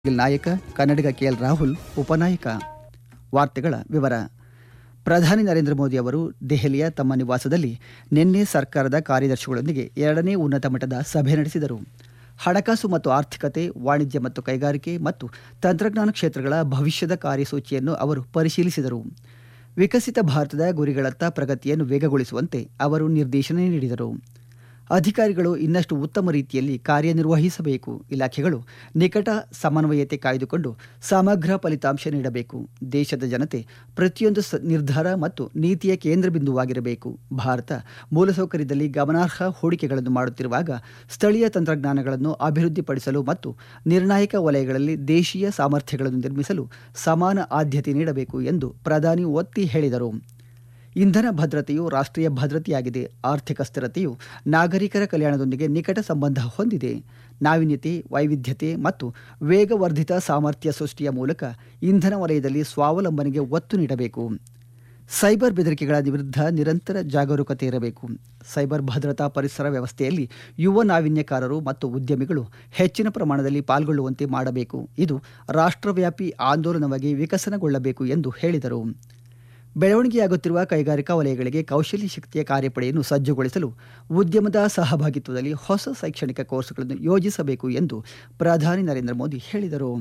ನಾಯಕ ಕನ್ನಡಿಗ ಕೆಎಲ್ ರಾಹುಲ್ ಉಪನಾಯಕ ವಾರ್ತೆಗಳ ವಿವರ ಪ್ರಧಾನಿ ನರೇಂದ್ರ ಮೋದಿ ಅವರು ದೆಹಲಿಯ ತಮ್ಮ ನಿವಾಸದಲ್ಲಿ ನಿನ್ನೆ ಸರ್ಕಾರದ ಕಾರ್ಯದರ್ಶಿಗಳೊಂದಿಗೆ ಎರಡನೇ ಉನ್ನತ ಮಟ್ಟದ ಸಭೆ ನಡೆಸಿದರು ಹಣಕಾಸು ಮತ್ತು ಆರ್ಥಿಕತೆ ವಾಣಿಜ್ಯ ಮತ್ತು ಕೈಗಾರಿಕೆ ಮತ್ತು ತಂತ್ರಜ್ಞಾನ ಕ್ಷೇತ್ರಗಳ ಭವಿಷ್ಯದ ಕಾರ್ಯಸೂಚಿಯನ್ನು ಅವರು ಪರಿಶೀಲಿಸಿದರು ವಿಕಸಿತ ಭಾರತದ ಗುರಿಗಳತ್ತ ಪ್ರಗತಿಯನ್ನು ವೇಗಗೊಳಿಸುವಂತೆ ಅವರು ನಿರ್ದೇಶನ ನೀಡಿದರು ಅಧಿಕಾರಿಗಳು ಇನ್ನಷ್ಟು ಉತ್ತಮ ರೀತಿಯಲ್ಲಿ ಕಾರ್ಯನಿರ್ವಹಿಸಬೇಕು ಇಲಾಖೆಗಳು ನಿಕಟ ಸಮನ್ವಯತೆ ಕಾಯ್ದುಕೊಂಡು ಸಮಗ್ರ ಫಲಿತಾಂಶ ನೀಡಬೇಕು ದೇಶದ ಜನತೆ ಪ್ರತಿಯೊಂದು ಸ- ನಿರ್ಧಾರ ಮತ್ತು ನೀತಿಯ ಕೇಂದ್ರ ಬಿಂದುವಾಗಿರಬೇಕು ಭಾರತ ಮೂಲಸೌಕರ್ಯದಲ್ಲಿ ಗಮನಾರ್ಹ ಹೂಡಿಕೆಗಳನ್ನು ಮಾಡುತ್ತಿರುವಾಗ ಸ್ಥಳೀಯ ತಂತ್ರಜ್ಞಾನಗಳನ್ನು ಅಭಿವೃದ್ಧಿಪಡಿಸಲು ಮತ್ತು ನಿರ್ಣಾಯಕ ವಲಯಗಳಲ್ಲಿ ದೇಶೀಯ ಸಾಮರ್ಥ್ಯಗಳನ್ನು ನಿರ್ಮಿಸಲು ಸಮಾನ ಆದ್ಯತೆ ನೀಡಬೇಕು ಎಂದು ಪ್ರಧಾನಿ ಒತ್ತಿ ಹೇಳಿದರು ಇಂಧನ ಭದ್ರತೆಯು ರಾಷ್ಟ್ರೀಯ ಭದ್ರತೆಯಾಗಿದೆ ಆರ್ಥಿಕ ಸ್ಥಿರತೆಯು ನಾಗರಿಕರ ಕಲ್ಯಾಣದೊಂದಿಗೆ ನಿಕಟ ಸಂಬಂಧ ಹೊಂದಿದೆ ನಾವೀನ್ಯತೆ ವೈವಿಧ್ಯತೆ ಮತ್ತು ವೇಗವರ್ಧಿತ ಸಾಮರ್ಥ್ಯ ಸೃಷ್ಟಿಯ ಮೂಲಕ ಇಂಧನ ವಲಯದಲ್ಲಿ ಸ್ವಾವಲಂಬನೆಗೆ ಒತ್ತು ನೀಡಬೇಕು ಸೈಬರ್ ಬೆದರಿಕೆಗಳ ವಿರುದ್ಧ ನಿರಂತರ ಜಾಗರೂಕತೆ ಇರಬೇಕು ಸೈಬರ್ ಭದ್ರತಾ ಪರಿಸರ ವ್ಯವಸ್ಥೆಯಲ್ಲಿ ಯುವ ನಾವೀನ್ಯಕಾರರು ಮತ್ತು ಉದ್ಯಮಿಗಳು ಹೆಚ್ಚಿನ ಪ್ರಮಾಣದಲ್ಲಿ ಪಾಲ್ಗೊಳ್ಳುವಂತೆ ಮಾಡಬೇಕು ಇದು ರಾಷ್ಟ್ರವ್ಯಾಪಿ ಆಂದೋಲನವಾಗಿ ವಿಕಸನಗೊಳ್ಳಬೇಕು ಎಂದು ಹೇಳಿದರು ಬೆಳವಣಿಗೆಯಾಗುತ್ತಿರುವ ಕೈಗಾರಿಕಾ ವಲಯಗಳಿಗೆ ಕೌಶಲ್ಯ ಶಕ್ತಿಯ ಕಾರ್ಯಪಡೆಯನ್ನು ಸಜ್ಜುಗೊಳಿಸಲು ಉದ್ಯಮದ ಸಹಭಾಗಿತ್ವದಲ್ಲಿ ಹೊಸ ಶೈಕ್ಷಣಿಕ ಕೋರ್ಸ್ಗಳನ್ನು ಯೋಜಿಸಬೇಕು ಎಂದು ಪ್ರಧಾನಿ ನರೇಂದ್ರ ಮೋದಿ ಹೇಳಿದರು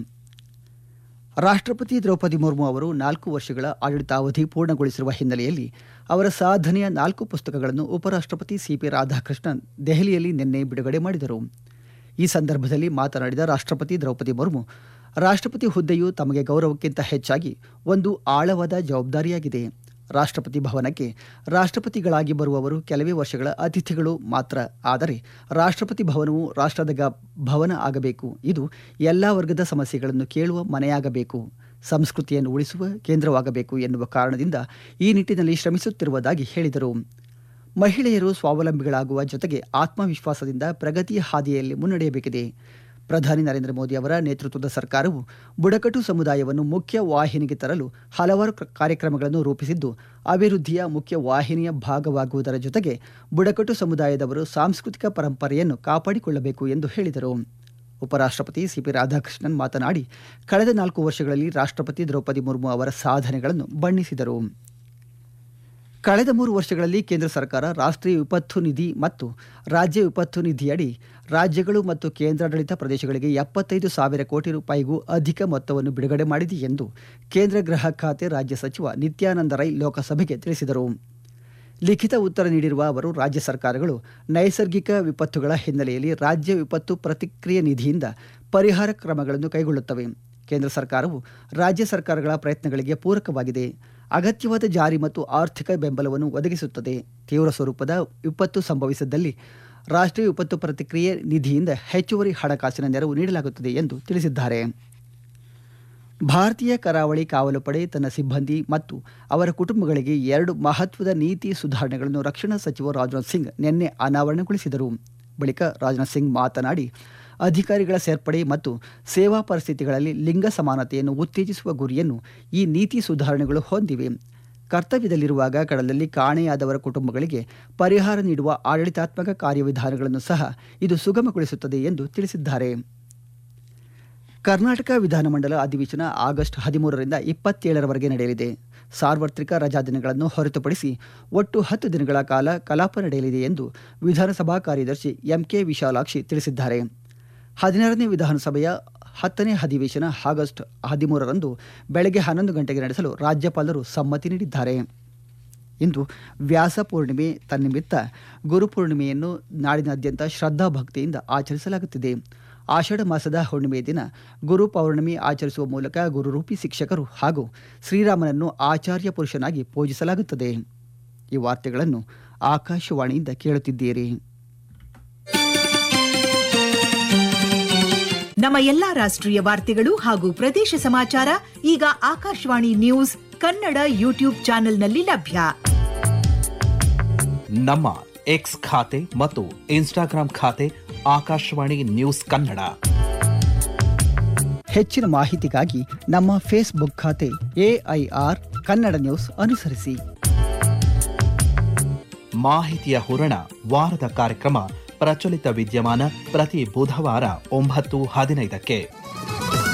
ರಾಷ್ಟ್ರಪತಿ ದ್ರೌಪದಿ ಮುರ್ಮು ಅವರು ನಾಲ್ಕು ವರ್ಷಗಳ ಆಡಳಿತಾವಧಿ ಪೂರ್ಣಗೊಳಿಸಿರುವ ಹಿನ್ನೆಲೆಯಲ್ಲಿ ಅವರ ಸಾಧನೆಯ ನಾಲ್ಕು ಪುಸ್ತಕಗಳನ್ನು ಉಪರಾಷ್ಟ್ರಪತಿ ಸಿಪಿ ರಾಧಾಕೃಷ್ಣನ್ ದೆಹಲಿಯಲ್ಲಿ ನಿನ್ನೆ ಬಿಡುಗಡೆ ಮಾಡಿದರು ಈ ಸಂದರ್ಭದಲ್ಲಿ ಮಾತನಾಡಿದ ರಾಷ್ಟ್ರಪತಿ ದ್ರೌಪದಿ ಮುರ್ಮು ರಾಷ್ಟ್ರಪತಿ ಹುದ್ದೆಯು ತಮಗೆ ಗೌರವಕ್ಕಿಂತ ಹೆಚ್ಚಾಗಿ ಒಂದು ಆಳವಾದ ಜವಾಬ್ದಾರಿಯಾಗಿದೆ ರಾಷ್ಟ್ರಪತಿ ಭವನಕ್ಕೆ ರಾಷ್ಟ್ರಪತಿಗಳಾಗಿ ಬರುವವರು ಕೆಲವೇ ವರ್ಷಗಳ ಅತಿಥಿಗಳು ಮಾತ್ರ ಆದರೆ ರಾಷ್ಟ್ರಪತಿ ಭವನವು ರಾಷ್ಟ್ರದ ಗ ಭವನ ಆಗಬೇಕು ಇದು ಎಲ್ಲ ವರ್ಗದ ಸಮಸ್ಯೆಗಳನ್ನು ಕೇಳುವ ಮನೆಯಾಗಬೇಕು ಸಂಸ್ಕೃತಿಯನ್ನು ಉಳಿಸುವ ಕೇಂದ್ರವಾಗಬೇಕು ಎನ್ನುವ ಕಾರಣದಿಂದ ಈ ನಿಟ್ಟಿನಲ್ಲಿ ಶ್ರಮಿಸುತ್ತಿರುವುದಾಗಿ ಹೇಳಿದರು ಮಹಿಳೆಯರು ಸ್ವಾವಲಂಬಿಗಳಾಗುವ ಜೊತೆಗೆ ಆತ್ಮವಿಶ್ವಾಸದಿಂದ ಪ್ರಗತಿಯ ಹಾದಿಯಲ್ಲಿ ಮುನ್ನಡೆಯಬೇಕಿದೆ ಪ್ರಧಾನಿ ನರೇಂದ್ರ ಮೋದಿ ಅವರ ನೇತೃತ್ವದ ಸರ್ಕಾರವು ಬುಡಕಟ್ಟು ಸಮುದಾಯವನ್ನು ಮುಖ್ಯ ವಾಹಿನಿಗೆ ತರಲು ಹಲವಾರು ಕ- ಕಾರ್ಯಕ್ರಮಗಳನ್ನು ರೂಪಿಸಿದ್ದು ಅಭಿವೃದ್ಧಿಯ ಮುಖ್ಯ ವಾಹಿನಿಯ ಭಾಗವಾಗುವುದರ ಜೊತೆಗೆ ಬುಡಕಟ್ಟು ಸಮುದಾಯದವರು ಸಾಂಸ್ಕೃತಿಕ ಪರಂಪರೆಯನ್ನು ಕಾಪಾಡಿಕೊಳ್ಳಬೇಕು ಎಂದು ಹೇಳಿದರು ಉಪರಾಷ್ಟ್ರಪತಿ ಸಿಪಿ ರಾಧಾಕೃಷ್ಣನ್ ಮಾತನಾಡಿ ಕಳೆದ ನಾಲ್ಕು ವರ್ಷಗಳಲ್ಲಿ ರಾಷ್ಟ್ರಪತಿ ದ್ರೌಪದಿ ಮುರ್ಮು ಅವರ ಸಾಧನೆಗಳನ್ನು ಬಣ್ಣಿಸಿದರು ಕಳೆದ ಮೂರು ವರ್ಷಗಳಲ್ಲಿ ಕೇಂದ್ರ ಸರ್ಕಾರ ರಾಷ್ಟ್ರೀಯ ವಿಪತ್ತು ನಿಧಿ ಮತ್ತು ರಾಜ್ಯ ವಿಪತ್ತು ನಿಧಿಯಡಿ ರಾಜ್ಯಗಳು ಮತ್ತು ಕೇಂದ್ರಾಡಳಿತ ಪ್ರದೇಶಗಳಿಗೆ ಎಪ್ಪತ್ತೈದು ಸಾವಿರ ಕೋಟಿ ರೂಪಾಯಿಗೂ ಅಧಿಕ ಮೊತ್ತವನ್ನು ಬಿಡುಗಡೆ ಮಾಡಿದೆ ಎಂದು ಕೇಂದ್ರ ಗೃಹ ಖಾತೆ ರಾಜ್ಯ ಸಚಿವ ನಿತ್ಯಾನಂದ ರೈ ಲೋಕಸಭೆಗೆ ತಿಳಿಸಿದರು ಲಿಖಿತ ಉತ್ತರ ನೀಡಿರುವ ಅವರು ರಾಜ್ಯ ಸರ್ಕಾರಗಳು ನೈಸರ್ಗಿಕ ವಿಪತ್ತುಗಳ ಹಿನ್ನೆಲೆಯಲ್ಲಿ ರಾಜ್ಯ ವಿಪತ್ತು ಪ್ರತಿಕ್ರಿಯೆ ನಿಧಿಯಿಂದ ಪರಿಹಾರ ಕ್ರಮಗಳನ್ನು ಕೈಗೊಳ್ಳುತ್ತವೆ ಕೇಂದ್ರ ಸರ್ಕಾರವು ರಾಜ್ಯ ಸರ್ಕಾರಗಳ ಪ್ರಯತ್ನಗಳಿಗೆ ಪೂರಕವಾಗಿದೆ ಅಗತ್ಯವಾದ ಜಾರಿ ಮತ್ತು ಆರ್ಥಿಕ ಬೆಂಬಲವನ್ನು ಒದಗಿಸುತ್ತದೆ ತೀವ್ರ ಸ್ವರೂಪದ ವಿಪತ್ತು ಸಂಭವಿಸಿದ್ದಲ್ಲಿ ರಾಷ್ಟ್ರೀಯ ವಿಪತ್ತು ಪ್ರತಿಕ್ರಿಯೆ ನಿಧಿಯಿಂದ ಹೆಚ್ಚುವರಿ ಹಣಕಾಸಿನ ನೆರವು ನೀಡಲಾಗುತ್ತದೆ ಎಂದು ತಿಳಿಸಿದ್ದಾರೆ ಭಾರತೀಯ ಕರಾವಳಿ ಕಾವಲು ಪಡೆ ತನ್ನ ಸಿಬ್ಬಂದಿ ಮತ್ತು ಅವರ ಕುಟುಂಬಗಳಿಗೆ ಎರಡು ಮಹತ್ವದ ನೀತಿ ಸುಧಾರಣೆಗಳನ್ನು ರಕ್ಷಣಾ ಸಚಿವ ರಾಜನಾಥ್ ಸಿಂಗ್ ನಿನ್ನೆ ಅನಾವರಣಗೊಳಿಸಿದರು ಬಳಿಕ ರಾಜನಾಥ್ ಸಿಂಗ್ ಮಾತನಾಡಿ ಅಧಿಕಾರಿಗಳ ಸೇರ್ಪಡೆ ಮತ್ತು ಸೇವಾ ಪರಿಸ್ಥಿತಿಗಳಲ್ಲಿ ಲಿಂಗ ಸಮಾನತೆಯನ್ನು ಉತ್ತೇಜಿಸುವ ಗುರಿಯನ್ನು ಈ ನೀತಿ ಸುಧಾರಣೆಗಳು ಹೊಂದಿವೆ ಕರ್ತವ್ಯದಲ್ಲಿರುವಾಗ ಕಡಲಲ್ಲಿ ಕಾಣೆಯಾದವರ ಕುಟುಂಬಗಳಿಗೆ ಪರಿಹಾರ ನೀಡುವ ಆಡಳಿತಾತ್ಮಕ ಕಾರ್ಯವಿಧಾನಗಳನ್ನು ಸಹ ಇದು ಸುಗಮಗೊಳಿಸುತ್ತದೆ ಎಂದು ತಿಳಿಸಿದ್ದಾರೆ ಕರ್ನಾಟಕ ವಿಧಾನಮಂಡಲ ಅಧಿವೇಶನ ಆಗಸ್ಟ್ ಹದಿಮೂರರಿಂದ ಇಪ್ಪತ್ತೇಳರವರೆಗೆ ನಡೆಯಲಿದೆ ಸಾರ್ವತ್ರಿಕ ರಜಾ ದಿನಗಳನ್ನು ಹೊರತುಪಡಿಸಿ ಒಟ್ಟು ಹತ್ತು ದಿನಗಳ ಕಾಲ ಕಲಾಪ ನಡೆಯಲಿದೆ ಎಂದು ವಿಧಾನಸಭಾ ಕಾರ್ಯದರ್ಶಿ ಎಂಕೆ ವಿಶಾಲಾಕ್ಷಿ ತಿಳಿಸಿದ್ದಾರೆ ಹದಿನಾರನೇ ವಿಧಾನಸಭೆಯ ಹತ್ತನೇ ಅಧಿವೇಶನ ಆಗಸ್ಟ್ ಹದಿಮೂರರಂದು ಬೆಳಗ್ಗೆ ಹನ್ನೊಂದು ಗಂಟೆಗೆ ನಡೆಸಲು ರಾಜ್ಯಪಾಲರು ಸಮ್ಮತಿ ನೀಡಿದ್ದಾರೆ ಇಂದು ವ್ಯಾಸ ಪೂರ್ಣಿಮೆ ತನ್ನಿಮಿತ್ತ ಗುರುಪೂರ್ಣಿಮೆಯನ್ನು ನಾಡಿನಾದ್ಯಂತ ಶ್ರದ್ಧಾ ಭಕ್ತಿಯಿಂದ ಆಚರಿಸಲಾಗುತ್ತಿದೆ ಆಷಾಢ ಮಾಸದ ಹುಣ್ಣಿಮೆಯ ದಿನ ಗುರು ಪೌರ್ಣಿಮೆ ಆಚರಿಸುವ ಮೂಲಕ ಗುರುರೂಪಿ ಶಿಕ್ಷಕರು ಹಾಗೂ ಶ್ರೀರಾಮನನ್ನು ಆಚಾರ್ಯ ಪುರುಷನಾಗಿ ಪೂಜಿಸಲಾಗುತ್ತದೆ ಈ ವಾರ್ತೆಗಳನ್ನು ಆಕಾಶವಾಣಿಯಿಂದ ಕೇಳುತ್ತಿದ್ದೀರಿ ನಮ್ಮ ಎಲ್ಲಾ ರಾಷ್ಟ್ರೀಯ ವಾರ್ತೆಗಳು ಹಾಗೂ ಪ್ರದೇಶ ಸಮಾಚಾರ ಈಗ ಆಕಾಶವಾಣಿ ನ್ಯೂಸ್ ಕನ್ನಡ ಯೂಟ್ಯೂಬ್ ಚಾನೆಲ್ನಲ್ಲಿ ಲಭ್ಯ ನಮ್ಮ ಎಕ್ಸ್ ಖಾತೆ ಮತ್ತು ಇನ್ಸ್ಟಾಗ್ರಾಂ ಖಾತೆ ಆಕಾಶವಾಣಿ ನ್ಯೂಸ್ ಕನ್ನಡ ಹೆಚ್ಚಿನ ಮಾಹಿತಿಗಾಗಿ ನಮ್ಮ ಫೇಸ್ಬುಕ್ ಖಾತೆ ಎಐಆರ್ ಕನ್ನಡ ನ್ಯೂಸ್ ಅನುಸರಿಸಿ ಮಾಹಿತಿಯ ಹೂರಣ ವಾರದ ಕಾರ್ಯಕ್ರಮ ಪ್ರಚಲಿತ ವಿದ್ಯಮಾನ ಪ್ರತಿ ಬುಧವಾರ ಒಂಬತ್ತು ಹದಿನೈದಕ್ಕೆ